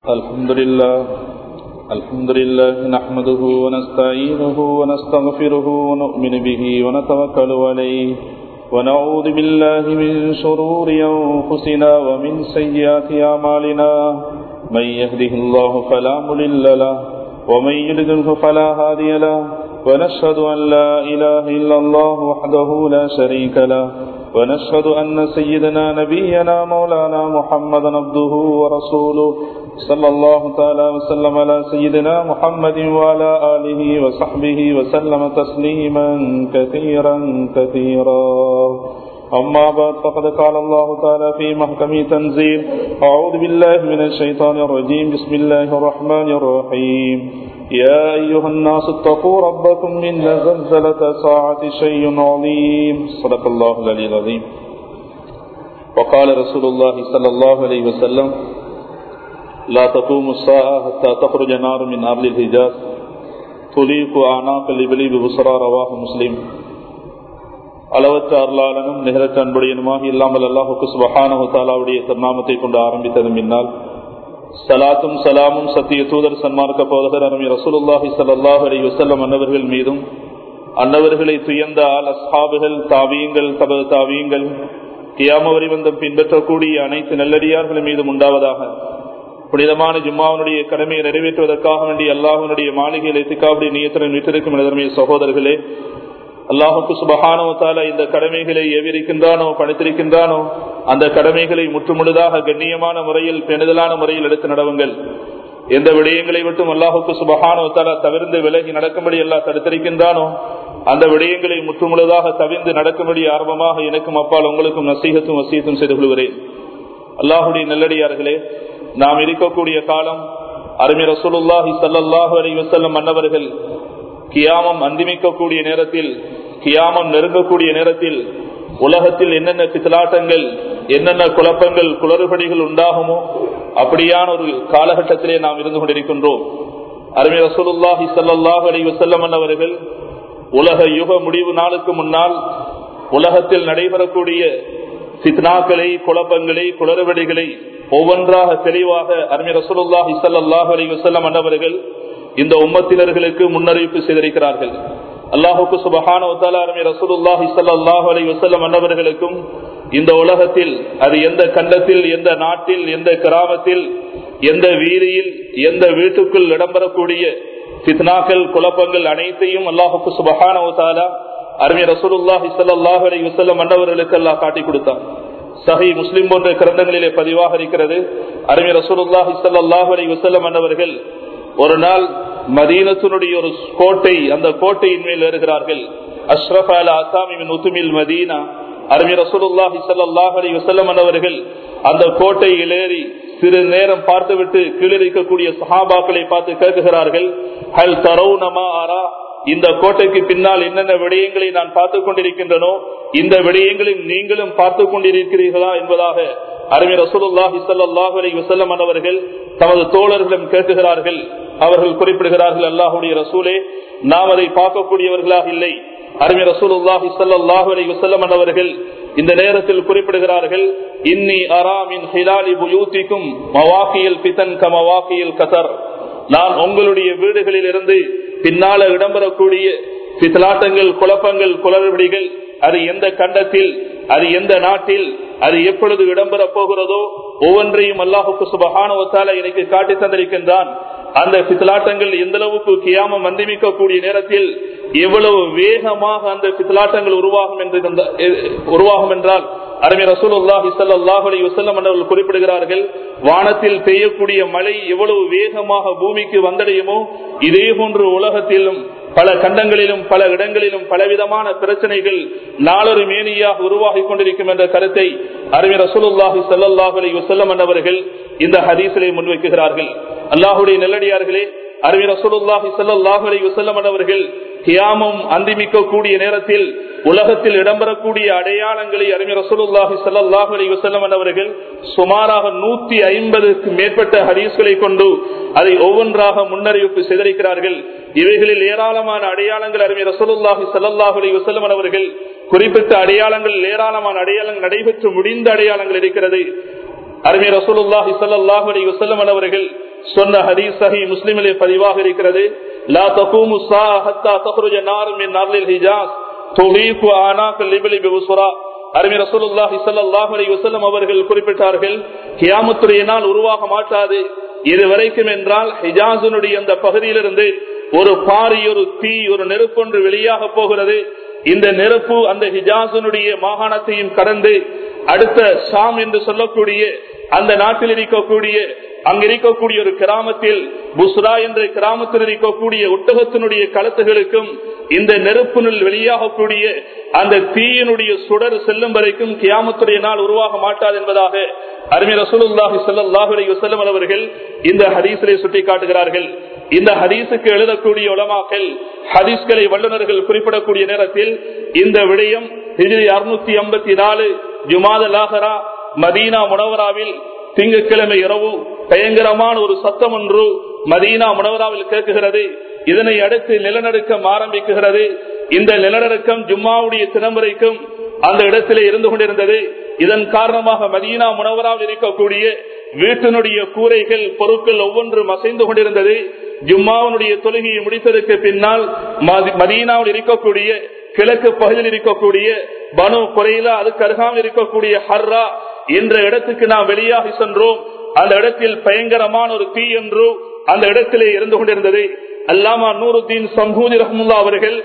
الحمد لله الحمد لله نحمده ونستعينه ونستغفره ونؤمن به ونتوكل عليه ونعوذ بالله من شرور أنفسنا ومن سيئات أعمالنا من يهده الله فلا مضل له ومن يضلله فلا هادي له ونشهد أن لا إله إلا الله وحده لا شريك له ونشهد أن سيدنا نبينا مولانا محمد عبده ورسوله صلى الله تعالى وسلم على سيدنا محمد وعلى آله وصحبه وسلم تسليما كثيرا كثيرا أما بعد فقد قال الله تعالى في محكم تنزيل أعوذ بالله من الشيطان الرجيم بسم الله الرحمن الرحيم يا أيها الناس اتقوا ربكم من زلزلة ساعة شيء عظيم صدق الله العلي العظيم وقال رسول الله صلى الله عليه وسلم لا تقوم الساعة حتى تخرج نار من أرض الحجاز تليق أعناق الإبلي ببصرى رواه مسلم அளவற்ற அருளாளனும் நிகரற்ற அன்புடையனுமாக இல்லாமல் அல்லாஹுக்கு சுபஹானஹு தாலாவுடைய திருநாமத்தை கொண்டு ஆரம்பித்தது முன்னால் சலாத்தும் சலாமும் சத்திய தூதர் சன்மார்க்க போதகர் அருமை ரசூலுல்லாஹி சல்லாஹ் அலி வசல்லம் அன்னவர்கள் மீதும் அன்னவர்களை துயர்ந்த ஆல் அஸ்ஹாபுகள் தாவியங்கள் தப தாவியங்கள் கியாமவரி வந்தம் பின்பற்றக்கூடிய அனைத்து நல்லடியார்கள் மீதும் உண்டாவதாக புனிதமான ஜும்மாவனுடைய கடமையை நிறைவேற்றுவதற்காக வேண்டிய அல்லாஹனுடைய மாளிகையில் எத்திக்காவுடைய நியத்திரன் விட்டிருக்கும் நிலைமைய சகோதரர்களே அல்லாஹுக்கு சுபகானவத்தால இந்த கடமைகளை எவிருக்கின்றானோ பணித்திருக்கின்றானோ அந்த கடமைகளை முற்றுமுழுதாக கண்ணியமான முறையில் பெணுதலான முறையில் எடுத்து நடவுங்கள் எந்த விடயங்களை விட்டும் அல்லாஹுக்கு சுபகானவத்தால தவிர்ந்து விலகி நடக்கும்படி எல்லாம் தடுத்திருக்கின்றானோ அந்த விடயங்களை முற்றுமுழுதாக தவிர்ந்து நடக்கும்படி ஆர்வமாக எனக்கும் அப்பால் உங்களுக்கும் நசீகத்தும் வசியத்தும் செய்து கொள்கிறேன் அல்லாஹுடைய நல்லடியார்களே நாம் இருக்கக்கூடிய காலம் அருமை ரசூலுல்லாஹி சல்லாஹூ அலி வசல்லம் மன்னவர்கள் கியாமம் அந்திமிக்கக்கூடிய நேரத்தில் கியாமம் நெருங்கக்கூடிய நேரத்தில் உலகத்தில் என்னென்ன பித்தலாட்டங்கள் என்னென்ன குழப்பங்கள் குளறுபடிகள் உண்டாகுமோ அப்படியான ஒரு காலகட்டத்திலே நாம் இருந்து கொண்டிருக்கின்றோம் அருமை ரசூலுல்லாஹி சல்லாஹூ அலி வசல்லம் அவர்கள் உலக யுக முடிவு நாளுக்கு முன்னால் உலகத்தில் நடைபெறக்கூடிய சித்னாக்களை குழப்பங்களை குளறுபடிகளை ஒவ்வொன்றாக தெளிவாக அருமை ரசூலுல்லாஹி சல்லாஹூ அலி வசல்லம் அன்னவர்கள் இந்த உம்மத்தினர்களுக்கு முன்னறிவிப்பு செய்திருக்கிறார்கள் அல்லாஹுக்கு சுபஹானி ரசூலுல்லாஹி சல்லாஹூ அலி வசல்லம் அன்னவர்களுக்கும் இந்த உலகத்தில் அது எந்த கண்டத்தில் எந்த நாட்டில் எந்த கிராமத்தில் எந்த வீதியில் எந்த வீட்டுக்குள் இடம்பெறக்கூடிய சித்னாக்கள் குழப்பங்கள் அனைத்தையும் அல்லாஹுக்கு சுபஹானவத்தாலா அருமை ரசூலுல்லாஹி சல்லாஹூ அலி வசல்லம் அன்னவர்களுக்கு அல்லாஹ் காட்டி கொடுத்தான் சஹி முஸ்லிம் போன்ற கிரந்தங்களிலே பதிவாக இருக்கிறது அருமை ரசூலுல்லாஹி சல்லாஹூ அலி வசல்லம் அன்னவர்கள் ஒரு நாள் மதீனத்தினுடைய ஒரு கோட்டை அந்த கோட்டையின் மேல் ஏறுகிறார்கள் அஷ்ரப் அல் அசாமின் உத்துமில் மதீனா அருமை ரசூலுல்லாஹி சல்லாஹ் அலி வசல்லம் அவர்கள் அந்த கோட்டையில் ஏறி சிறு நேரம் பார்த்துவிட்டு கீழிருக்கக்கூடிய சஹாபாக்களை பார்த்து கேட்குகிறார்கள் ஹல் தரவுனமா ஆரா இந்த கோட்டைக்கு பின்னால் என்னென்ன விடயங்களை நான் பார்த்து கொண்டிருக்கின்றனோ இந்த விடயங்களில் நீங்களும் பார்த்து கொண்டிருக்கிறீர்களா என்பதாக அருமை ரசூலுல்லாஹி சல்லாஹூ அலி வசல்லம் அவர்கள் தமது தோழர்களும் கேட்குகிறார்கள் அவர்கள் குறிப்பிடுகிறார்கள் அல்லாஹுடைய ரசூலே நாம் அதை பார்க்கக்கூடியவர்களாக இல்லை அருமை ரசூலுல்லாஹி சல்லாஹூ அலி வசல்லம் அவர்கள் இந்த நேரத்தில் குறிப்பிடுகிறார்கள் இன்னி அராமின் ஹிலாலி புயூத்திக்கும் மவாக்கியல் பித்தன் கமவாக்கியல் கதர் நான் உங்களுடைய வீடுகளில் இருந்து பின்னால இடம்பெறக்கூடிய பித்தலாட்டங்கள் குழப்பங்கள் குளறுபடிகள் அது எந்த கண்டத்தில் அது எந்த நாட்டில் அது எப்பொழுது இடம்பெறப் போகிறதோ ஒவ்வொன்றையும் அல்லாஹுக்கு சுபகானவத்தால எனக்கு காட்டி தந்திருக்கின்றான் அந்த பித்தலாட்டங்கள் எந்த அளவுக்கு கியாமம் அந்திமிக்கக்கூடிய நேரத்தில் எவ்வளவு வேகமாக அந்த பித்தலாட்டங்கள் உருவாகும் என்று உருவாகும் என்றால் அருமை ரசூலுல்லாஹி ஸல்லல்லாஹு அலைஹி வஸல்லம் அவர்கள் குறிப்பிடுகிறார்கள் வானத்தில் பெய்யக்கூடிய மழை எவ்வளவு வேகமாக பூமிக்கு வந்தடையுமோ இதே போன்று உலகத்திலும் பல கண்டங்களிலும் பல இடங்களிலும் பலவிதமான பிரச்சனைகள் நாளொரு மேனியாக உருவாகி கொண்டிருக்கும் என்ற கருத்தை அருமை ரசூலுல்லாஹி ஸல்லல்லாஹு அலைஹி வஸல்லம் அவர்கள் இந்த ஹதீஸிலே முன்வைக்கிறார்கள் அல்லாஹுடைய நெல்லடியார்களே அருமை ரசூலுல்லாஹி ஸல்லல்லாஹு அலைஹி வஸல்லம் அவர்கள் கியாமம் அந்திமிக்கக்கூடிய நேரத்தில் உலகத்தில் இடம்பெறக்கூடிய அடையாளங்களை அருமை ரசூலுல்லாஹி ஸல்லல்லாஹு அலைஹி வஸல்லம் அவர்கள் சுமாராக நூத்தி ஐம்பதுக்கு மேற்பட்ட ஹதீஸ்களை கொண்டு அதை ஒவ்வொன்றாக முன்னறிவிப்பு செய்திருக்கிறார்கள் இவைகளில் ஏராளமான அடையாளங்கள் அருமை ரசூலுல்லாஹி ஸல்லல்லாஹு அலைஹி வஸல்லம் அவர்கள் குறிப்பிட்ட அடையாளங்கள் ஏராளமான அடையாளங்கள் நடைபெற்று முடிந்த அடையாளங்கள் இருக்கிறது அருமை ரசூலுல்லாஹி ஸல்லல்லாஹு அலைஹி வஸல்லம் அவர்கள் சொன்ன ஹதீஸ் சஹி முஸ்லிமிலே பதிவாக இருக்கிறது லா தகூமு ஸாஅ ஹத்தா தக்ருஜ நார் மின் நர்லில் ஹிஜாஸ் துலீஃபு ஆனாக லிபிலி பிபுஸ்ரா அருமை ரசூலுல்லாஹி ஸல்லல்லாஹு அலைஹி வஸல்லம் அவர்கள் குறிப்பிட்டார்கள் கியாமத்துடைய நாள் உருவாக மாட்டாது இது வரைக்கும் என்றால் ஹிஜாஸினுடைய அந்த பகுதியிலிருந்து ஒரு பாரி ஒரு தீ ஒரு நெருப்பொன்று வெளியாக போகிறது இந்த நெருப்பு அந்த ஹிஜாசனுடைய மாகாணத்தையும் கடந்து அடுத்த ஷாம் என்று சொல்லக்கூடிய அந்த நாட்டில் இருக்கக்கூடிய அங்க இருக்கக்கூடிய ஒரு கிராமத்தில் புஸ்ரா என்ற கிராமத்தில் இருக்கக்கூடிய ஒட்டகத்தினுடைய களத்துகளுக்கும் இந்த நெருப்பினுள் வெளியாகக்கூடிய அந்த தீயினுடைய சுடர் செல்லும் வரைக்கும் கியாமத்துடைய நாள் உருவாக மாட்டாது என்பதாக அருமை ரசூலுல்லாஹி ஸல்லல்லாஹு அலைஹி வஸல்லம் அவர்கள் இந்த ஹதீஸிலே சுட்டிக்காட்டுகிறார்கள் இந்த ஹதீஸுக்கு எழுதக்கூடிய உலமாக்கள் ஹதீஸ்களை வல்லுநர்கள் குறிப்பிடக்கூடிய நேரத்தில் இந்த விடயம் ஹிஜ்ரி அறுநூத்தி ஐம்பத்தி நாலு ஜுமாத லாகரா மதீனா முனவராவில் திங்கட்கிழமை இரவு பயங்கரமான ஒரு சத்தம் ஒன்று மதீனா முனவராவில் கேட்குகிறது இதனை அடுத்து நிலநடுக்கம் ஆரம்பிக்குகிறது இந்த நிலநடுக்கம் ஜும்மாவுடைய தினம் வரைக்கும் அந்த இடத்திலே இருந்து கொண்டிருந்தது இதன் காரணமாக மதீனா முனவராவில் இருக்கக்கூடிய வீட்டினுடைய கூரைகள் பொருட்கள் ஒவ்வொன்றும் அசைந்து கொண்டிருந்தது ஜும்மாவுடைய தொழுகையை முடித்ததற்கு பின்னால் மதீனாவில் இருக்கக்கூடிய கிழக்கு பகுதியில் இருக்கக்கூடிய பனு குறையிலா அதுக்கு அருகாமல் இருக்கக்கூடிய ஹர்ரா என்ற இடத்துக்கு நாம் வெளியாகி சென்றோம் அந்த இடத்தில் பயங்கரமான ஒரு தீ என்று அந்த இடத்திலே இருந்து கொண்டிருந்தது அல்லாமா நூருத்தீன் சம்பூதி ரஹமுல்லா அவர்கள்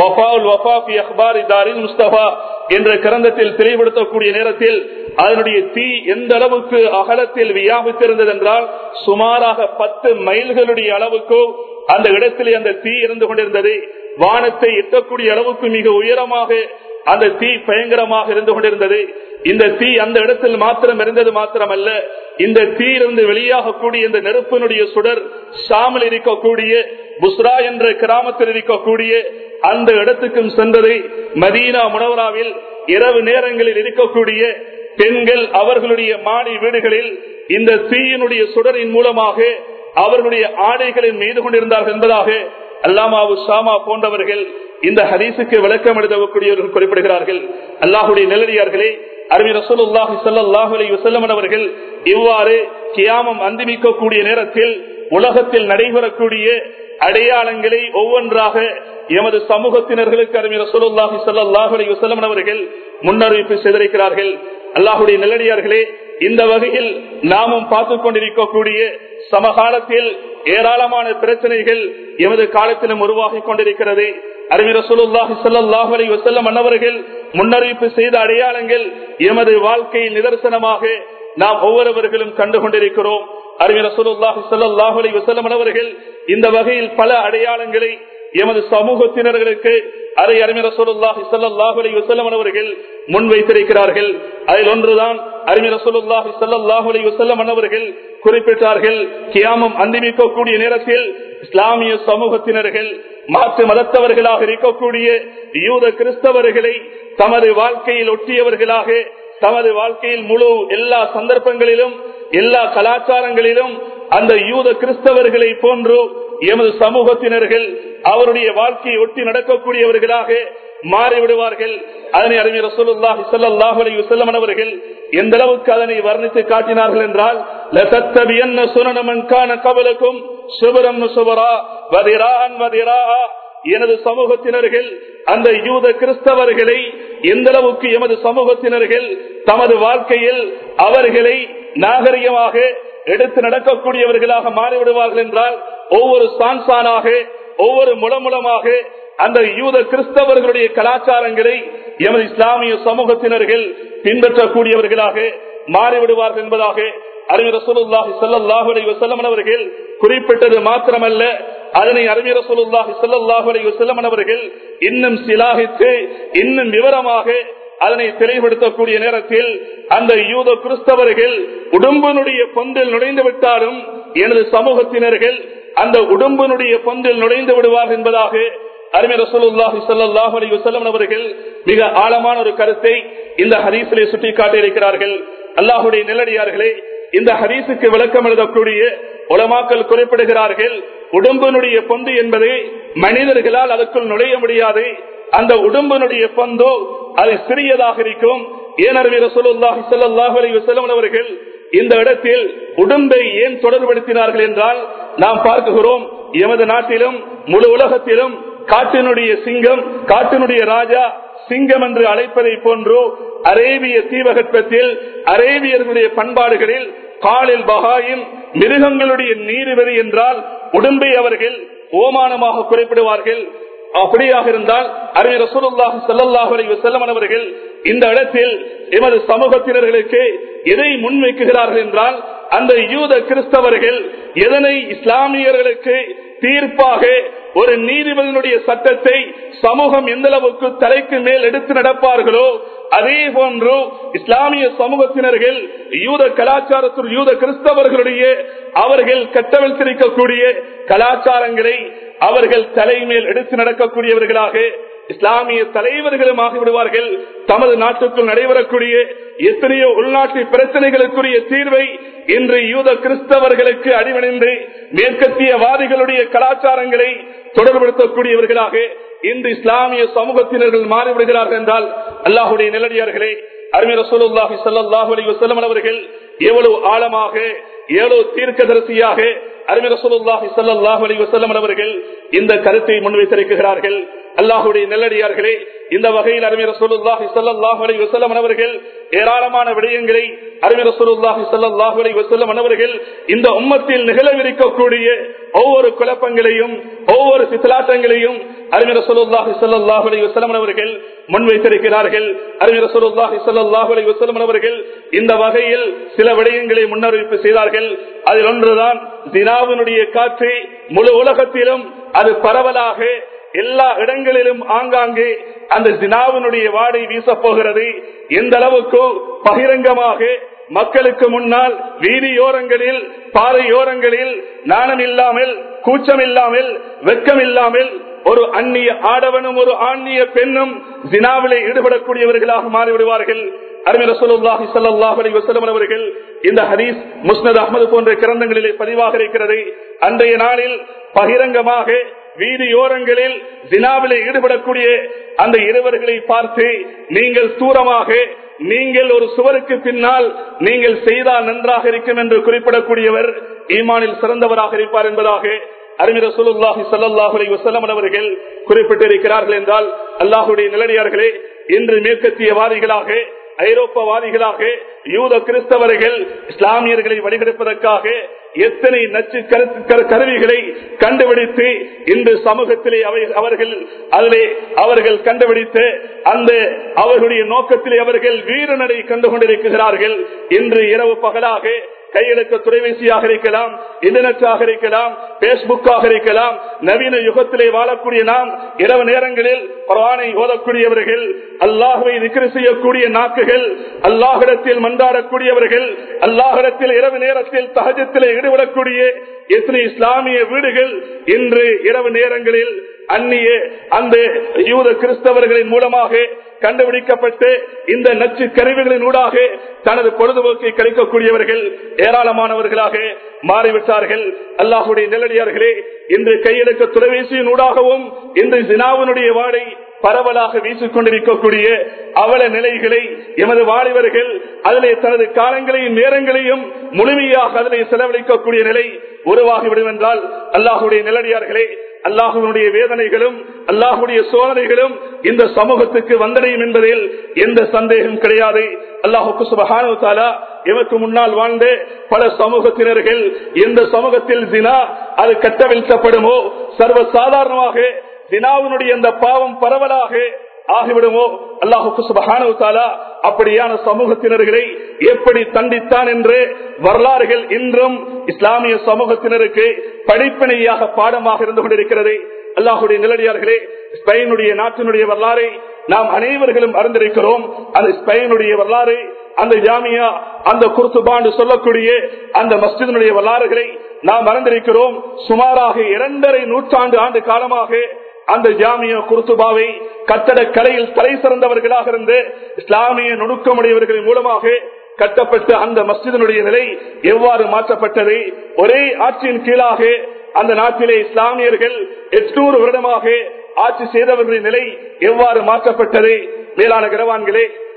முஸ்தபா என்ற கிரந்தத்தில் தெளிவுபடுத்தக்கூடிய நேரத்தில் அதனுடைய தீ எந்த அளவுக்கு அகலத்தில் வியாபித்திருந்தது என்றால் சுமாராக பத்து மைல்களுடைய அளவுக்கு அந்த இடத்திலே அந்த தீ இருந்து கொண்டிருந்தது வானத்தை எட்டக்கூடிய அளவுக்கு மிக உயரமாக அந்த தீ பயங்கரமாக இருந்து கொண்டிருந்தது இந்த தீ அந்த இடத்தில் மாத்திரம் இருந்தது மாத்திரமல்ல இந்த தீ இருந்து வெளியாகக்கூடிய இந்த நெருப்பினுடைய சுடர் ஷாமில் இருக்கக்கூடிய புஸ்ரா என்ற கிராமத்தில் இருக்கக்கூடிய அந்த இடத்துக்கும் சென்றது மதீனா முனவராவில் இரவு நேரங்களில் இருக்கக்கூடிய பெண்கள் அவர்களுடைய மாடி வீடுகளில் இந்த தீயினுடைய சுடரின் மூலமாக அவர்களுடைய ஆடைகளின் மீது கொண்டிருந்தார்கள் என்பதாக அல்லாமாவு ஷாமா போன்றவர்கள் இந்த ஹதீசுக்கு விளக்கம் எழுதக்கூடியவர்கள் குறிப்பிடுகிறார்கள் அல்லாஹுடைய நிலடியார்களே அருமை ரசூலுல்லாஹி ஸல்லல்லாஹு அலைஹி வஸல்லம் அவர்கள் இவ்வாறு கியாமம் அந்திமிக்கக்கூடிய நேரத்தில் உலகத்தில் நடைபெறக்கூடிய அடையாளங்களை ஒவ்வொன்றாக எமது சமூகத்தினர்களுக்கு அருமை ரசூலுல்லாஹி ஸல்லல்லாஹு அலைஹி வஸல்லம் அவர்கள் முன்னறிவிப்பு செய்திருக்கிறார்கள் அல்லாஹுடைய நிலடியார்களே இந்த வகையில் நாமும் பார்த்துக் கொண்டிருக்கக்கூடிய சமகாலத்தில் ஏராளமான பிரச்சனைகள் எமது காலத்திலும் உருவாகி கொண்டிருக்கிறது அறிஞர் ரசூலுல்லாஹி ஸல்லல்லாஹு அலைஹி வஸல்லம் அன்னவர்கள் முன்னறிவிப்பு செய்த அடையாளங்கள் எமது வாழ்க்கையின் நிதர்சனமாக நாம் ஒவ்வொருவர்களும் கண்டு கொண்டிருக்கிறோம் அறிஞர் ரசூலுல்லாஹி ஸல்லல்லாஹு அலைஹி வஸல்லம் அன்னவர்கள் இந்த வகையில் பல அடையாளங்களை எமது சமூகத்தினர்களுக்கு அதை அறிஞர் ரசூலுல்லாஹி ஸல்லல்லாஹு அலைஹி வஸல்லம் அவர்கள் முன்வைத்திருக்கிறார்கள் அதில் ஒன்றுதான் அறிஞர் ரசூலுல்லாஹி ஸல்லல்லாஹு அலைஹி வஸல்லம் அவர்கள் குறிப்பிட்டார்கள் கியாமம் அந்திமிக்கக்கூடிய நேரத்தில் இஸ்லாமிய சமூகத்தினர்கள் மாற்று மதத்தவர்களாக இருக்கக்கூடிய யூத கிறிஸ்தவர்களை தமது வாழ்க்கையில் ஒட்டியவர்களாக தமது வாழ்க்கையில் முழு எல்லா சந்தர்ப்பங்களிலும் எல்லா கலாச்சாரங்களிலும் அந்த யூத கிறிஸ்தவர்களை போன்று எமது சமூகத்தினர்கள் அவருடைய வாழ்க்கையை ஒட்டி நடக்கக்கூடியவர்களாக மாறிவிடுவார்கள் அதனை அறிஞர் ரசூலுல்லாஹி ஸல்லல்லாஹு அலைஹி வஸல்லம் அவர்கள் எந்த அளவுக்கு அதனை வர்ணித்து காட்டினார்கள் என்றால் லதத்தபியன்ன சுனன மன் கான கபலக்கும் சுபரம் சுபரா வதிரான் வதிரா எனது சமூகத்தினர்கள் அந்த யூத கிறிஸ்தவர்களை எந்த அளவுக்கு எமது சமூகத்தினர்கள் தமது வாழ்க்கையில் அவர்களை நாகரிகமாக எடுத்து நடக்கக்கூடியவர்களாக மாறிவிடுவார்கள் என்றால் ஒவ்வொரு சான்சானாக ஒவ்வொரு முளமுளமாக அந்த யூத கிறிஸ்தவர்களுடைய கலாச்சாரங்களை எமது இஸ்லாமிய சமூகத்தினர்கள் பின்பற்றக்கூடியவர்களாக மாறிவிடுவார்கள் என்பதாக அறிஞர் ரசூலுல்லாஹி ஸல்லல்லாஹு அலைஹி வஸல்லம் அவர்கள் குறிப்பிட்டது மாத்திரமல்ல அதனை அறிஞர் ரசூலுல்லாஹி ஸல்லல்லாஹு அலைஹி வஸல்லம் அவர்கள் இன்னும் சிலாகித்து இன்னும் விவரமாக அதனை தெளிவுபடுத்தக்கூடிய நேரத்தில் அந்த யூத கிறிஸ்தவர்கள் உடம்பினுடைய பொந்தில் நுழைந்து விட்டாலும் எனது சமூகத்தினர்கள் அந்த உடம்பினுடைய பொந்தில் நுழைந்து விடுவார்கள் என்பதாக அருமை ரசூலுல்லாஹி ஸல்லல்லாஹு அலைஹி வஸல்லம் அவர்கள் மிக ஆழமான ஒரு கருத்தை இந்த ஹதீஸிலே சுட்டி காட்டியிருக்கிறார்கள் அல்லாஹுடைய நிலடியார்களே இந்த ஹதீஸுக்கு விளக்கம் எழுதக்கூடிய உலமாக்கள் குறிப்பிடுகிறார்கள் உடம்பினுடைய பொந்து என்பது மனிதர்களால் அதற்குள் நுழைய முடியாது அந்த உடம்பினுடைய பந்து அது சிறியதாக இருக்கும் ஏனருமே ரசூலுல்லாஹி ஸல்லல்லாஹு அலைஹி வஸல்லம் அவர்கள் இந்த இடத்தில் உடம்பை ஏன் தொடர்படுத்தினார்கள் என்றால் நாம் பார்க்குகிறோம் எமது நாட்டிலும் முழு உலகத்திலும் காட்டினுடைய சிங்கம் காட்டினுடைய ராஜா சிங்கம் என்று அழைப்பதை போன்று அரேபிய தீபகற்பத்தில் அரேபியர்களுடைய பண்பாடுகளில் காலில் பகாயும் மிருகங்களுடைய நீதிபதி என்றால் உடம்பை அவர்கள் ஓமானமாக குறிப்பிடுவார்கள் அப்படியாக இருந்தால் அறிஞர் ரசூலுல்லாஹி ஸல்லல்லாஹு அலைஹி வஸல்லம் அவர்கள் இந்த இடத்தில் எமது சமூகத்தினர்களுக்கு எதை முன்வைக்குகிறார்கள் என்றால் அந்த யூத கிறிஸ்தவர்கள் எதனை இஸ்லாமியர்களுக்கு தீர்ப்பாக ஒரு நீதிபதியினுடைய சட்டத்தை சமூகம் எந்த அளவுக்கு தலைக்கு மேல் எடுத்து நடப்பார்களோ அதே போன்று இஸ்லாமிய சமூகத்தினர்கள் யூத கலாச்சாரத்தில் யூத கிறிஸ்தவர்களுடைய அவர்கள் கட்டவிழ்த்திருக்கக்கூடிய கலாச்சாரங்களை அவர்கள் தலைமேல் எடுத்து நடக்கக்கூடியவர்களாக இஸ்லாமிய தலைவர்களும் ஆகிவிடுவார்கள் தமது நாட்டுக்குள் நடைபெறக்கூடிய எத்தனையோ உள்நாட்டு பிரச்சனைகளுக்குரிய தீர்வை இன்று யூத கிறிஸ்தவர்களுக்கு அடிவணிந்து மேற்கத்தியவாதிகளுடைய கலாச்சாரங்களை தொடர்படுத்தக்கூடியவர்களாக இன்று இஸ்லாமிய சமூகத்தினர்கள் மாறிவிடுகிறார்கள் என்றால் அல்லாஹுடைய நிலடியார்களே அருமை ரசூலுல்லாஹி ஸல்லல்லாஹு அலைஹி வஸல்லம் அவர்கள் எவ்வளவு ஆழமாக எவ்வளவு தீர்க்கதரிசியாக அருமை ரசூலுல்லாஹி ஸல்லல்லாஹு அலைஹி வஸல்லம் அவர்கள் இந்த கருத்தை முன்வைத்திருக்கிறார்கள் அல்லாஹுடைய நெல்லடியார்களே இந்த வகையில் அருமை ரசூலுல்லாஹி ஸல்லல்லாஹு அலைஹி வஸல்லம் அவர்கள் ஏராளமான விடயங்களை அருமை ரசூலுல்லாஹி ஸல்லல்லாஹு அலைஹி வஸல்லம் அவர்கள் இந்த உம்மத்தில் நிகழவிருக்கக்கூடிய ஒவ்வொரு குழப்பங்களையும் ஒவ்வொரு சித்தலாட்டங்களையும் அருமை ரசூலுல்லாஹி ஸல்லல்லாஹு அலைஹி வஸல்லம் அவர்கள் முன்வைத்திருக்கிறார்கள் அருமை ரசூலுல்லாஹி ஸல்லல்லாஹு அலைஹி வஸல்லம் அவர்கள் இந்த வகையில் சில விடயங்களை முன்னறிவிப்பு செய்தார்கள் அதில் ஒன்றுதான் தினாவினுடைய காற்று முழு உலகத்திலும் அது பரவலாக எல்லா இடங்களிலும் ஆங்காங்கே அந்த ஜினாவினுடைய வாடை வீசப் போகிறது எந்த அளவுக்கு பகிரங்கமாக மக்களுக்கு முன்னால் வீதியோரங்களில் பாதையோரங்களில் நாணம் இல்லாமல் கூச்சம் இல்லாமல் வெட்கம் இல்லாமல் ஒரு அந்நிய ஆடவனும் ஒரு ஆண்ணிய பெண்ணும் ஜினாவிலே ஈடுபடக்கூடியவர்களாக மாறிவிடுவார்கள் அருமை ரசூலுல்லாஹி ஸல்லல்லாஹு அலைஹி வஸல்லம் அவர்கள் இந்த ஹதீஸ் முஸ்னத் அஹ்மது போன்ற கிரந்தங்களிலே பதிவாக இருக்கிறது அன்றைய நாளில் பகிரங்கமாக வீதியோரங்களில் ஜினாவிலே ஈடுபடக்கூடிய அந்த இருவர்களை பார்த்து நீங்கள் தூரமாக நீங்கள் ஒரு சுவருக்கு பின்னால் நீங்கள் செய்தால் நன்றாக இருக்கும் என்று குறிப்பிடக்கூடியவர் ஈமானில் சிறந்தவராக இருப்பார் என்பதாக அறிஞர் சுல்லாஹி சல்லாஹுலை வசலம் அவர்கள் குறிப்பிட்டிருக்கிறார்கள் என்றால் அல்லாஹுடைய நிலடியார்களே இன்று மேற்கத்தியவாதிகளாக ஐரோப்பவாதிகளாக யூத கிறிஸ்தவர்கள் இஸ்லாமியர்களை வழிகெடுப்பதற்காக எத்தனை நச்சு கருவிகளை கண்டுபிடித்து இன்று சமூகத்திலே அவர்கள் அதிலே அவர்கள் கண்டுபிடித்து அந்த அவர்களுடைய நோக்கத்திலே அவர்கள் வீரநடை கண்டு கொண்டிருக்கிறார்கள் இன்று இரவு பகலாக கையெழுக்க தொலைபேசியாக இருக்கலாம் இன்டர்நெட்டாக இருக்கலாம் பேஸ்புக்காக இருக்கலாம் நவீன யுகத்திலே வாழக்கூடிய நாம் இரவு நேரங்களில் குரானை ஓதக்கூடியவர்கள் அல்லாஹுவை நிக்கரி செய்யக்கூடிய நாக்குகள் அல்லாஹிடத்தில் மன்றாடக்கூடியவர்கள் அல்லாஹிடத்தில் இரவு நேரத்தில் தகஜத்திலே ஈடுபடக்கூடிய எத்தனை இஸ்லாமிய வீடுகள் இன்று இரவு நேரங்களில் அந்நிய அந்த யூத கிறிஸ்தவர்களின் மூலமாக கண்டுபிடிக்கப்பட்டு இந்த நச்சு கருவிகளின் ஊடாக தனது பொழுதுபோக்கை கழிக்கக்கூடியவர்கள் ஏராளமானவர்களாக மாறிவிட்டார்கள் அல்லாஹுடைய நெல்லடியார்களே இன்று கையெழுக்க தொலைபேசியின் ஊடாகவும் இன்று ஜினாவினுடைய வாடை பரவலாக வீசிக் கொண்டிருக்கக்கூடிய அவல நிலைகளை எமது வாலிபர்கள் அதிலே தனது காலங்களையும் நேரங்களையும் முழுமையாக அதிலே செலவழிக்கக்கூடிய நிலை உருவாகிவிடும் என்றால் அல்லாஹுடைய நிலடியார்களே அல்லாஹுடைய வேதனைகளும் அல்லாஹுடைய சோதனைகளும் இந்த சமூகத்துக்கு வந்தடையும் என்பதில் எந்த சந்தேகம் கிடையாது அல்லாஹுக்கு சுபஹானு தாலா எமக்கு முன்னால் வாழ்ந்த பல சமூகத்தினர்கள் எந்த சமூகத்தில் தினா அது கட்டவிழ்க்கப்படுமோ சர்வ சாதாரணமாக தினாவினுடைய அந்த பாவம் பரவலாக ஆகிவிடுமோ அல்லாஹுக்கு சுபஹானு தாலா அப்படியான சமூகத்தினர்களை எப்படி தண்டித்தான் என்று வரலாறுகள் இன்றும் இஸ்லாமிய சமூகத்தினருக்கு படிப்பினையாக பாடமாக இருந்து கொண்டிருக்கிறது அல்லாஹுடைய நிலடியார்களே ஸ்பெயினுடைய நாட்டினுடைய வரலாறை நாம் அனைவர்களும் அறிந்திருக்கிறோம் அந்த ஸ்பெயினுடைய வரலாறு அந்த ஜாமியா அந்த குர்துபாண்டு சொல்லக்கூடிய அந்த மஸ்ஜிதனுடைய வரலாறுகளை நாம் அறிந்திருக்கிறோம் சுமாராக இரண்டரை நூற்றாண்டு ஆண்டு காலமாக அந்த ஜாமிய குருத்துபாவை கட்டட கலையில் தலை சிறந்தவர்களாக இருந்து இஸ்லாமிய நுணுக்கமுடையவர்களின் மூலமாக கட்டப்பட்ட அந்த மஸ்ஜிதனுடைய நிலை எவ்வாறு மாற்றப்பட்டது ஒரே ஆட்சியின் கீழாக அந்த நாட்டிலே இஸ்லாமியர்கள் எட்நூறு வருடமாக ஆட்சி செய்தவர்களின் நிலை எவ்வாறு மாற்றப்பட்டது மேலான கிரவான்களே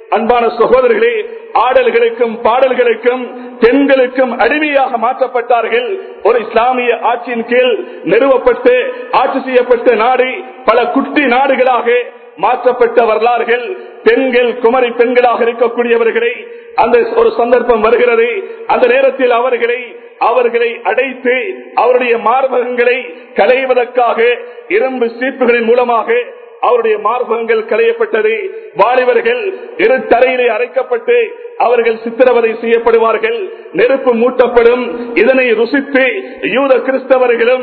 அன்பான சகோதரர்களே ஆடல்களுக்கும் பாடல்களுக்கும் பெண்களுக்கும் அடிமையாக மாற்றப்பட்டார்கள் ஒரு இஸ்லாமிய ஆட்சியின் கீழ் நிறுவப்பட்டு ஆட்சி செய்யப்பட்ட நாடு பல குட்டி நாடுகளாக மாற்றப்பட்ட வரலாறுகள் பெண்கள் குமரி பெண்களாக இருக்கக்கூடியவர்களை அந்த ஒரு சந்தர்ப்பம் வருகிறது அந்த நேரத்தில் அவர்களை அவர்களை அடைத்து அவருடைய மார்பகங்களை களைவதற்காக இரும்பு சீப்புகளின் மூலமாக அவருடைய மார்பகங்கள் களையப்பட்டது வாலிபர்கள் இரு தரையிலே அரைக்கப்பட்டு அவர்கள் சித்திரவதை செய்யப்படுவார்கள் நெருப்பு மூட்டப்படும் இதனை ருசித்து யூத கிறிஸ்தவர்களும்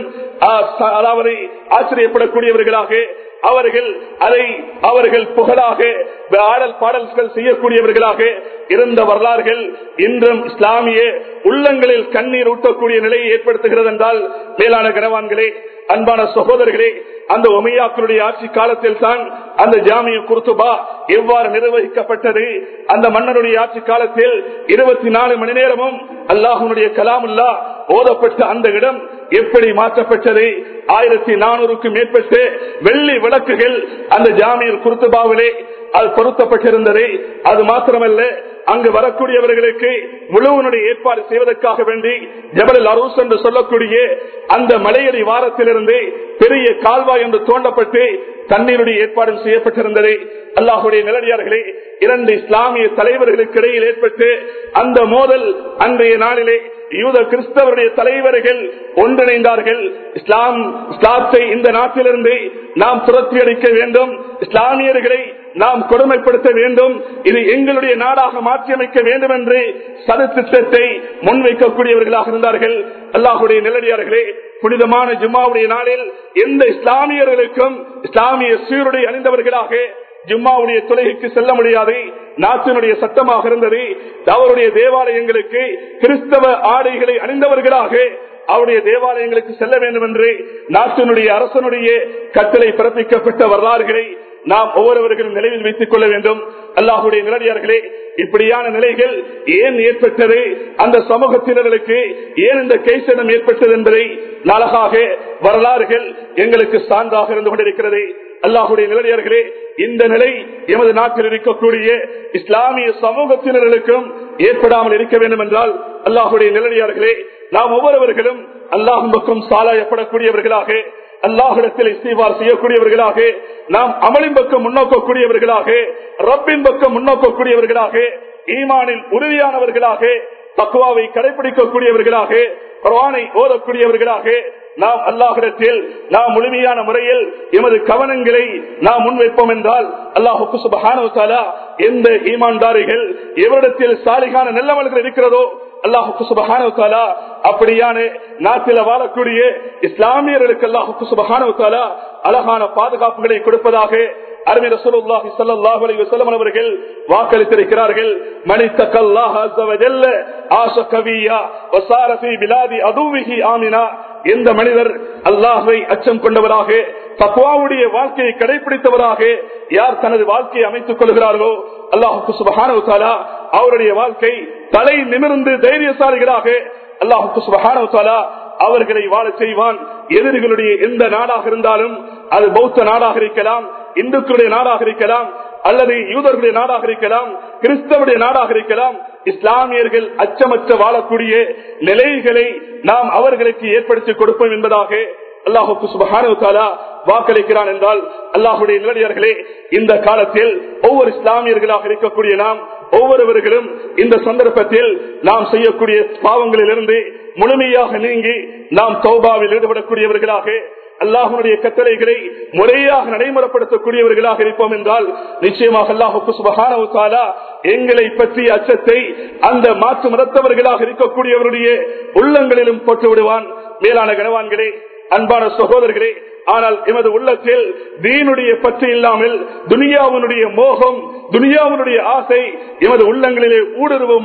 அதாவது ஆச்சரியப்படக்கூடியவர்களாக அவர்கள் அதை அவர்கள் புகழாக ஆடல் பாடல்கள் செய்யக்கூடியவர்களாக இருந்த வரலாறுகள் இன்றும் இஸ்லாமிய உள்ளங்களில் கண்ணீர் ஊட்டக்கூடிய நிலையை ஏற்படுத்துகிறது என்றால் மேலான கனவான்களே அன்பான சகோதரர்களே அந்த ஒமையாக்களுடைய ஆட்சி காலத்தில் தான் அந்த ஜாமிய குருத்துபா எவ்வாறு நிர்வகிக்கப்பட்டது அந்த மன்னருடைய ஆட்சி காலத்தில் இருபத்தி நாலு மணி நேரமும் அல்லாஹனுடைய கலாமுல்லா ஓதப்பட்ட அந்த இடம் எப்படி மாற்றப்பட்டது ஆயிரத்தி நானூறுக்கும் மேற்பட்டு வெள்ளி விளக்குகள் அந்த ஜாமியர் குருத்துபாவிலே அது பொருத்தப்பட்டிருந்தது அது மாத்திரமல்ல அங்கு வரக்கூடியவர்களுக்கு முழுவனுடைய ஏற்பாடு செய்வதற்காக வேண்டி ஜபல் அரூஸ் என்று சொல்லக்கூடிய அந்த மலையடி வாரத்திலிருந்து பெரிய கால்வாய் என்று தோண்டப்பட்டு தண்ணீருடைய ஏற்பாடும் செய்யப்பட்டிருந்தது அல்லாஹுடைய நிலடியார்களே இரண்டு இஸ்லாமிய தலைவர்களுக்கு இடையில் ஏற்பட்டு அந்த மோதல் அன்றைய நாளிலே யூத கிறிஸ்தவருடைய தலைவர்கள் ஒன்றிணைந்தார்கள் இஸ்லாம் இஸ்லாத்தை இந்த நாட்டிலிருந்து நாம் துரத்தி அடிக்க வேண்டும் இஸ்லாமியர்களை நாம் கொடுமைப்படுத்த வேண்டும் இது எங்களுடைய நாடாக மாற்றியமைக்க வேண்டும் என்று சதுத்திட்டத்தை முன்வைக்கக்கூடியவர்களாக இருந்தார்கள் அல்லாஹுடைய நிலடியார்களே புனிதமான ஜும்மாவுடைய நாளில் எந்த இஸ்லாமியர்களுக்கும் இஸ்லாமிய சீருடை அணிந்தவர்களாக ஜும்மாவுடைய தொலைகைக்கு செல்ல முடியாது நாட்டினுடைய சட்டமாக இருந்தது அவருடைய தேவாலயங்களுக்கு கிறிஸ்தவ ஆடைகளை அணிந்தவர்களாக அவருடைய தேவாலயங்களுக்கு செல்ல வேண்டும் என்று நாட்டினுடைய அரசனுடைய கட்டளை பிறப்பிக்கப்பட்ட வரலாறுகளை நாம் ஒவ்வொருவர்களும் நினைவில் வைத்துக் கொள்ள வேண்டும் அல்லாஹுடைய நிலடியார்களே இப்படியான நிலைகள் ஏன் ஏற்பட்டது அந்த சமூகத்தினர்களுக்கு ஏன் இந்த கைசனம் ஏற்பட்டது என்பதை அழகாக வரலாறுகள் எங்களுக்கு சான்றாக இருந்து கொண்டிருக்கிறது அல்லாஹுடைய நிலடியார்களே இந்த நிலை எமது நாட்டில் இருக்கக்கூடிய இஸ்லாமிய சமூகத்தினர்களுக்கும் ஏற்படாமல் இருக்க வேண்டும் என்றால் அல்லாஹுடைய நிலடியார்களே நாம் ஒவ்வொருவர்களும் அல்லாஹும் பக்கம் சாலாயப்படக்கூடியவர்களாக அல்லாஹிடத்தில் இஸ்தீவார் செய்யக்கூடியவர்களாக நாம் அமலின் பக்கம் முன்னோக்கக்கூடியவர்களாக ரப்பின் பக்கம் முன்னோக்கக்கூடியவர்களாக ஈமானில் உறுதியானவர்களாக தக்குவாவை கடைபிடிக்கக்கூடியவர்களாக குரானை ஓதக்கூடியவர்களாக நாம் அல்லாஹிடத்தில் நாம் முழுமையான முறையில் எமது கவனங்களை நாம் முன்வைப்போம் என்றால் அல்லாஹுக்கு சுபஹானா எந்த ஈமான்தாரிகள் எவரிடத்தில் சாலிகான நல்லவர்கள் இருக்கிறதோ அல்லாஹுக்கு சுபஹானா அப்படியான நாட்டில் வாழக்கூடிய இஸ்லாமியர்களுக்கு அல்லாஹுக்கு சுபஹானா அழகான பாதுகாப்புகளை கொடுப்பதாக அருமை ரசூலுல்லாஹி ஸல்லல்லாஹு அலைஹி வஸல்லம் அவர்கள் வாக்களித்திருக்கிறார்கள் மனித்தக்கல்லாஹ அஸ்ஸ வஜல்ல ஆஷ கவியா வசார ஃபீ பிலாதி அதுவிஹி ஆமினா எந்த மனிதர் அல்லாஹை அச்சம் கொண்டவராக தத்வாவுடைய வாழ்க்கையை கடைபிடித்தவராக யார் தனது வாழ்க்கையை அமைத்துக் கொள்கிறார்களோ அல்லாஹுக்கு சுபஹானா அவருடைய வாழ்க்கை தலை நிமிர்ந்து தைரியசாலிகளாக அல்லாஹுக்கு சுபஹானா அவர்களை வாழ செய்வான் எதிரிகளுடைய எந்த நாடாக இருந்தாலும் அது பௌத்த நாடாக இருக்கலாம் இந்துக்களுடைய நாடாக இருக்கலாம் அல்லது யூதர்களுடைய நாடாக இருக்கலாம் கிறிஸ்தவருடைய நாடாக இருக்கலாம் இஸ்லாமியர்கள் அச்சமற்ற வாழக்கூடிய நிலைகளை நாம் அவர்களுக்கு ஏற்படுத்தி கொடுப்போம் என்பதாக அல்லாஹுக்கு சுபஹானுத்தாலா வாக்களிக்கிறான் என்றால் அல்லாஹுடைய நிலடியர்களே இந்த காலத்தில் ஒவ்வொரு இஸ்லாமியர்களாக இருக்கக்கூடிய நாம் ஒவ்வொருவர்களும் இந்த சந்தர்ப்பத்தில் நாம் செய்யக்கூடிய பாவங்களிலிருந்து முழுமையாக நீங்கி நாம் தௌபாவில் ஈடுபடக்கூடியவர்களாக அல்லாஹனுடைய கட்டளைகளை முறையாக நடைமுறைப்படுத்தக்கூடியவர்களாக இருப்போம் என்றால் நிச்சயமாக அல்லாஹுக்கு சுபகானா எங்களை பற்றிய அச்சத்தை அந்த மாற்று மதத்தவர்களாக இருக்கக்கூடியவருடைய உள்ளங்களிலும் போட்டு விடுவான் மேலான கனவான்களே அன்பான சகோதரர்களே ஆனால் எமது உள்ளத்தில் தீனுடைய பற்று இல்லாமல் துனியாவுடைய மோகம் துனியாவுடைய ஆசை எமது உள்ளங்களிலே ஊடுருவமோ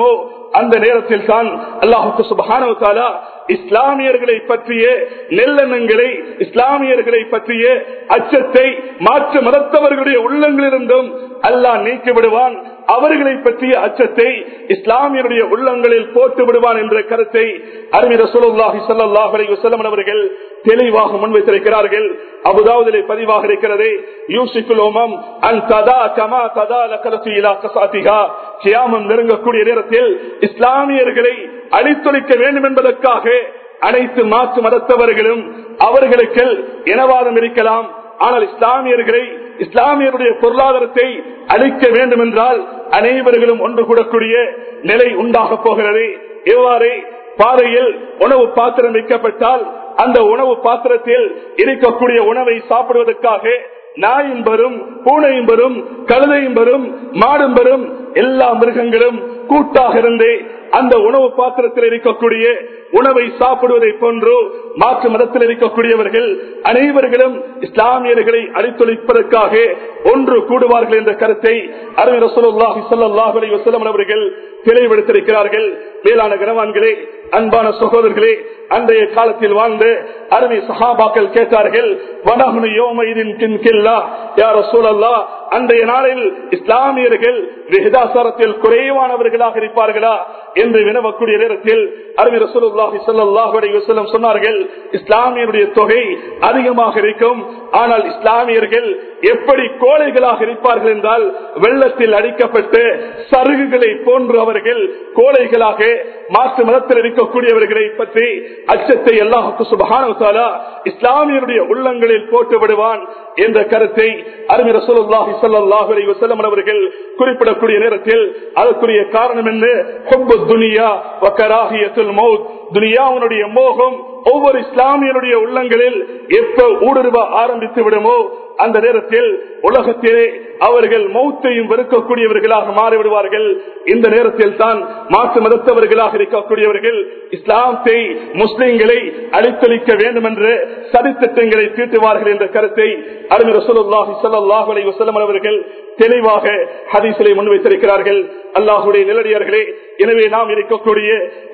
அந்த நேரத்தில் தான் அல்லாஹுக்கு சுபஹானவத்தாலா இஸ்லாமியர்களை பற்றிய நெல்லெண்ணங்களை இஸ்லாமியர்களை பற்றிய அச்சத்தை மாற்று மதத்தவர்களுடைய உள்ளங்களிலிருந்தும் அல்லாஹ் நீக்கி விடுவான் அவர்களை பற்றிய அச்சத்தை இஸ்லாமியருடைய உள்ளங்களில் போட்டு விடுவான் என்ற கருத்தை அறிஞர் ரசூலுல்லாஹி ஸல்லல்லாஹு அலைஹி வஸல்லம் அவர்கள் தெளிவாக முன்வைத்திருக்கிறார்கள் அபுதாவுதிலே பதிவாக இருக்கிறது யூசிக்குல் உமம் அன் ததா கமா ததா லகலத்து இலா கசாத்திஹா கியாமம் நெருங்கக்கூடிய நேரத்தில் இஸ்லாமியர்களை அழித்தொழிக்க வேண்டும் என்பதற்காக அனைத்து மாற்று மதத்தவர்களும் அவர்களுக்கு இனவாதம் இருக்கலாம் ஆனால் இஸ்லாமியர்களை இஸ்லாமியருடைய பொருளாதாரத்தை அழிக்க வேண்டும் என்றால் அனைவர்களும் ஒன்று கூடக்கூடிய நிலை உண்டாக போகிறது எவ்வாறு பாறையில் உணவு பாத்திரம் வைக்கப்பட்டால் அந்த உணவு பாத்திரத்தில் இருக்கக்கூடிய உணவை சாப்பிடுவதற்காக நாயும் வரும் பூனையும் வரும் கழுதையும் வரும் மாடும் வரும் எல்லா மிருகங்களும் கூட்டாக இருந்து அந்த உணவு பாத்திரத்தில் இருக்கக்கூடிய உணவை சாப்பிடுவதை போன்று மாற்று மதத்தில் இருக்கக்கூடியவர்கள் அனைவர்களும் இஸ்லாமியர்களை அழித்தொழிப்பதற்காக ஒன்று கூடுவார்கள் என்ற கருத்தை அறிஞர் ரசூலுல்லாஹி ஸல்லல்லாஹு அலைஹி வஸல்லம் அவர்கள் தெளிவுபடுத்தியிருக்கிறார்கள் மேலான கனவான்களே அன்பான சகோதரர்களே அன்றைய காலத்தில் வாழ்ந்து அருமை சஹாபாக்கள் கேட்டார்கள் வனகுனு யோமைதின் கின்கில்லா யார் சூழல்லா அன்றைய நாளில் இஸ்லாமியர்கள் விகிதாசாரத்தில் குறைவானவர்களாக இருப்பார்களா என்று வினவக்கூடிய நேரத்தில் அருமை ரசூலுல்லாஹி ஸல்லல்லாஹு அலைஹி வஸல்லம் சொன்னார்கள் இஸ்லாமியருடைய தொகை அதிகமாக இருக்கும் ஆனால் இஸ்லாமியர்கள் எப்படி கோழைகளாக இருப்பார்கள் என்றால் வெள்ளத்தில் அடிக்கப்பட்டு சருகுகளை போன்று அவர்கள் கோழைகளாக மாற்று மதத்தில் இருக்கக்கூடியவர்களை பற்றி அச்சத்தை அல்லாஹுக்கு சுபகான இஸ்லாமியருடைய உள்ளங்களில் போட்டு விடுவான் என்ற கருத்தை அருமை ரசூலுல்லாஹி ஸல்லல்லாஹு அலைஹி வஸல்லம் அவர்கள் குறிப்பிடக்கூடிய நேரத்தில் அதற்குரிய காரணம் என்ன ஹுப்பு துனியா வ கராஹியத்துல் மௌத் துனியாவுடைய மோகம் ஒவ்வொரு இஸ்லாமியனுடைய உள்ளங்களில் எப்ப ஊடுருவ ஆரம்பித்து விடுமோ அந்த நேரத்தில் உலகத்திலே அவர்கள் மௌத்தையும் வெறுக்கக்கூடியவர்களாக மாறிவிடுவார்கள் இந்த நேரத்தில் தான் மாற்று மதத்தவர்களாக இருக்கக்கூடியவர்கள் இஸ்லாத்தை முஸ்லிம்களை அழித்தொழிக்க வேண்டும் என்று சதித்திட்டங்களை தீட்டுவார்கள் என்ற கருத்தை அறிஞர் ரசூலுல்லாஹி ஸல்லல்லாஹு அலைஹி வஸல்லம் அவர்கள் தெளிவாக ஹதீஸிலே முன்வைத்திருக்கிறார்கள் அல்லாஹுடைய நிலடியார்களே எனவே நாம் இருக்கக்கூடிய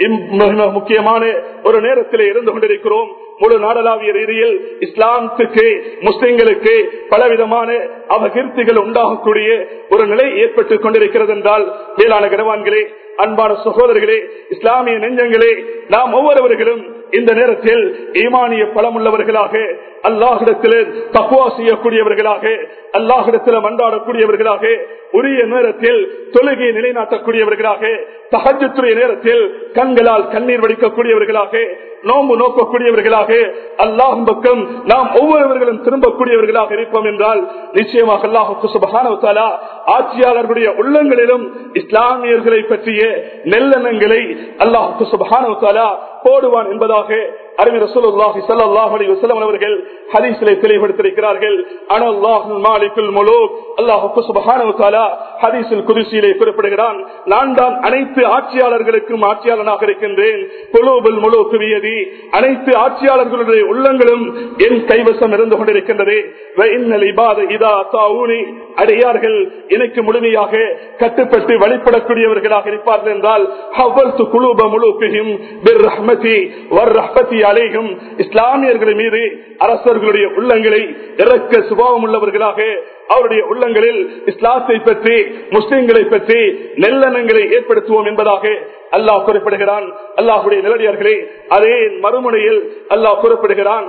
முக்கியமான ஒரு நேரத்திலே இருந்து கொண்டிருக்கிறோம் முழு நாடளாவிய ரீதியில் இஸ்லாமத்துக்கு முஸ்லிம்களுக்கு பலவிதமான அபகீர்த்திகள் உண்டாகக்கூடிய ஒரு நிலை ஏற்பட்டுக் கொண்டிருக்கிறது என்றால் மேலான கனவான்களே அன்பான சகோதரர்களே இஸ்லாமிய நெஞ்சங்களே நாம் ஒவ்வொருவர்களும் இந்த நேரத்தில் ஈமானிய பலமுள்ளவர்களாக அல்லாஹிடத்தில் தக்குவா செய்யக்கூடியவர்களாக அல்லாஹிடத்தில் மன்றாடக்கூடியவர்களாக உரிய நேரத்தில் தொழுகையை நிலைநாட்டக்கூடியவர்களாக தகஜத்துடைய நேரத்தில் கண்களால் கண்ணீர் வடிக்கக்கூடியவர்களாக நோம்பு நோக்கக்கூடியவர்களாக அல்லாஹும் பக்கம் நாம் ஒவ்வொருவர்களும் திரும்பக்கூடியவர்களாக இருப்போம் என்றால் நிச்சயமாக அல்லாஹுக்கு சுபகானவத்தாலா ஆட்சியாளர்களுடைய உள்ளங்களிலும் இஸ்லாமியர்களை பற்றிய நெல்லெண்ணங்களை அல்லாஹுக்கு சுபகானவத்தாலா போடுவான் என்பதாக அறிஞர் ரசூலுல்லாஹி ஸல்லல்லாஹு அலைஹி வஸல்லம் அவர்கள் ஹதீஸிலே தெளிவுபடுத்தியிருக்கிறார்கள் அனல்லாஹுல் மாலிகுல் முலூக் அல்லாஹ் சுப்ஹானஹு வ தஆலா ஹதீஸில் குதுசியிலே குறிப்பிடுகிறான் நான் தான் அனைத்து ஆட்சியாளர்களுக்கும் ஆட்சியாளனாக இருக்கின்றேன் குலூபுல் முலூக் பியதி அனைத்து ஆட்சியாளர்களுடைய உள்ளங்களும் என் கைவசம் இருந்து கொண்டிருக்கின்றது வ இன்னல் இபாத இதா தாஊனி அடியார்கள் எனக்கு முழுமையாக கட்டுப்பட்டு வழிபடக்கூடியவர்களாக இருப்பார்கள் என்றால் ஹவ்வல்து குலூப முலூக்கிஹிம் பிர்ரஹ்மதி வர்ரஹ்மதி அலைஹிம் இஸ்லாமியர்கள் மீது அரசர்களுடைய உள்ளங்களை இறக்க சுபாவம் உள்ளவர்களாக அவருடைய உள்ளங்களில் இஸ்லாத்தை பற்றி முஸ்லிம்களை பற்றி நெல்லெண்ணங்களை ஏற்படுத்துவோம் என்பதாக அல்லாஹ் குறிப்பிடுகிறான் அல்லாஹுடைய நிலடியார்களே அதே மறுமுனையில் அல்லாஹ் குறிப்பிடுகிறான்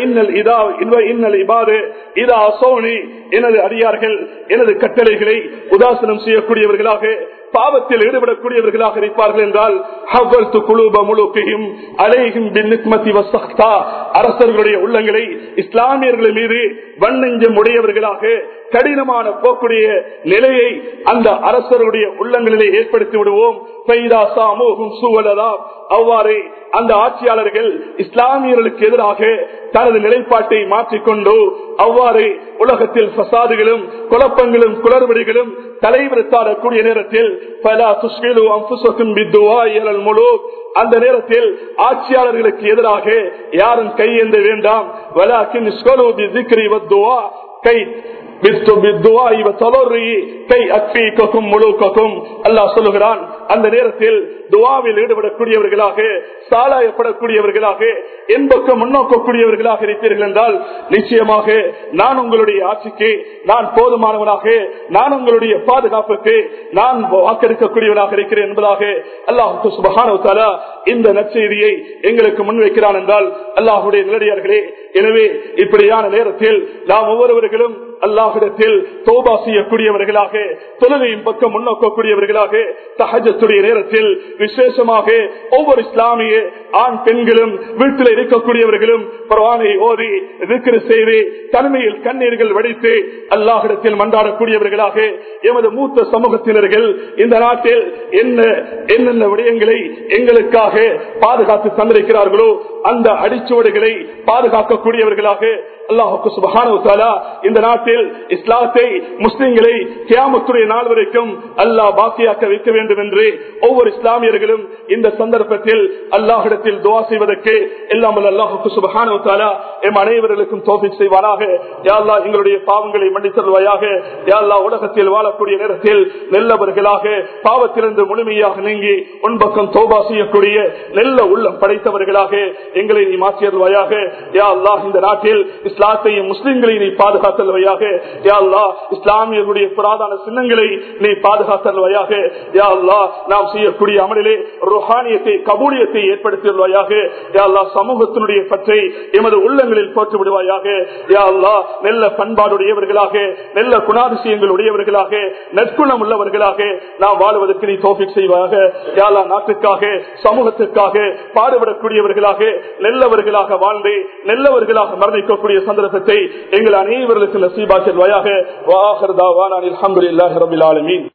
எனது அடியார்கள் எனது கட்டளைகளை உதாசனம் செய்யக்கூடியவர்களாக பாவத்தில் ஈடுபடக்கூடியவர்களாக இருப்பார்கள் என்றால் அரசர்களுடைய உள்ளங்களை இஸ்லாமியர்கள் மீது வண்ணஞ்சம் உடையவர்களாக கடினமான போக்குடைய நிலையை அந்த அரசர்களுடைய உள்ளங்களிலே ஏற்படுத்தி விடுவோம் அவ்வாறு அந்த ஆட்சியாளர்கள் இஸ்லாமியர்களுக்கு எதிராக தனது நிலைப்பாட்டை மாற்றிக்கொண்டு அவ்வாறு உலகத்தில் பசாதுகளும் குழப்பங்களும் குளறுபடிகளும் தலைவிரித்தாடக்கூடிய நேரத்தில் பல துஷ்கிலு அம்புசக்கும் முழு அந்த நேரத்தில் ஆட்சியாளர்களுக்கு எதிராக யாரும் கையேந்த வேண்டாம் கை அல்லாஹ் சொல்லுகிறான் அந்த நேரத்தில் துவாவில் ஈடுபடக்கூடியவர்களாக சாலாயப்படக்கூடியவர்களாக என்பக்கம் முன்னோக்கக்கூடியவர்களாக இருப்பீர்கள் என்றால் நிச்சயமாக நான் உங்களுடைய ஆட்சிக்கு நான் போதுமானவனாக நான் உங்களுடைய பாதுகாப்புக்கு நான் வாக்கெடுக்கக்கூடியவனாக இருக்கிறேன் என்பதாக அல்லாஹுக்கு சுபகான இந்த நற்செய்தியை எங்களுக்கு முன்வைக்கிறான் என்றால் அல்லாஹுடைய நிலடியார்களே எனவே இப்படியான நேரத்தில் நாம் ஒவ்வொருவர்களும் அல்லாஹிடத்தில் தோபா செய்யக்கூடியவர்களாக தொழுகையின் பக்கம் முன்னோக்கக்கூடியவர்களாக தஹஜத்துடைய நேரத்தில் விசேஷமாக ஒவ்வொரு இஸ்லாமிய ஆண் பெண்களும் வீட்டில் இருக்கக்கூடியவர்களும் பரவானை ஓதி இருக்கிற செய்து தனிமையில் கண்ணீர்கள் வடித்து அல்லாஹிடத்தில் மன்றாடக்கூடியவர்களாக எமது மூத்த சமூகத்தினர்கள் இந்த நாட்டில் என்ன என்னென்ன விடயங்களை எங்களுக்காக பாதுகாத்து தந்திருக்கிறார்களோ அந்த அடிச்சுவடுகளை பாதுகாக்கக்கூடியவர்களாக அல்லாஹுக்கு சுபகான இந்த நாட்டில் இஸ்லாத்தை முஸ்லிம்களை கியாமத்துடைய நாள் வரைக்கும் அல்லாஹ் பாக்கியாக்க வைக்க வேண்டும் என்று ஒவ்வொரு இஸ்லாமியர்களும் இந்த சந்தர்ப்பத்தில் அல்லாஹிடத்தில் துவா செய்வதற்கு எல்லாம் அல்லாஹுக்கு சுபகான எம் அனைவர்களுக்கும் தோல்வி செய்வாராக யாழ்லா எங்களுடைய பாவங்களை மன்னித்தருவாயாக யாழ்லா உலகத்தில் வாழக்கூடிய நேரத்தில் நல்லவர்களாக பாவத்திலிருந்து முழுமையாக நீங்கி உன்பக்கம் தோபா செய்யக்கூடிய நல்ல உள்ளம் படைத்தவர்களாக எங்களை நீ மாற்றியருவாயாக யா அல்லாஹ் இந்த நாட்டில் இஸ்லாத்தையும் முஸ்லிம்களையும் நீ பாதுகாத்தல்வையாக யா அல்லா இஸ்லாமியர்களுடைய புராதான சின்னங்களை நீ பாதுகாத்தல்வையாக யா அல்லா நாம் செய்யக்கூடிய அமலிலே ருஹானியத்தை கபூலியத்தை ஏற்படுத்தியல்வையாக யா அல்லா சமூகத்தினுடைய பற்றை எமது உள்ளங்களில் போட்டு விடுவாயாக யா அல்லா நல்ல பண்பாடுடையவர்களாக நல்ல குணாதிசயங்கள் உடையவர்களாக நற்குணம் உள்ளவர்களாக நாம் வாழ்வதற்கு நீ தோஃபிக் செய்வாயாக யாலா நாட்டுக்காக சமூகத்துக்காக பாடுபடக்கூடியவர்களாக நல்லவர்களாக வாழ்ந்து நல்லவர்களாக மரணிக்கக்கூடிய சந்தர்ப்பத்தை எங்கள் அனைவர்களுக்கு நசீபாக்கில் வயாக வாஹர் தாவான் அலமதுல்லாஹி ரபில் ஆலமீன்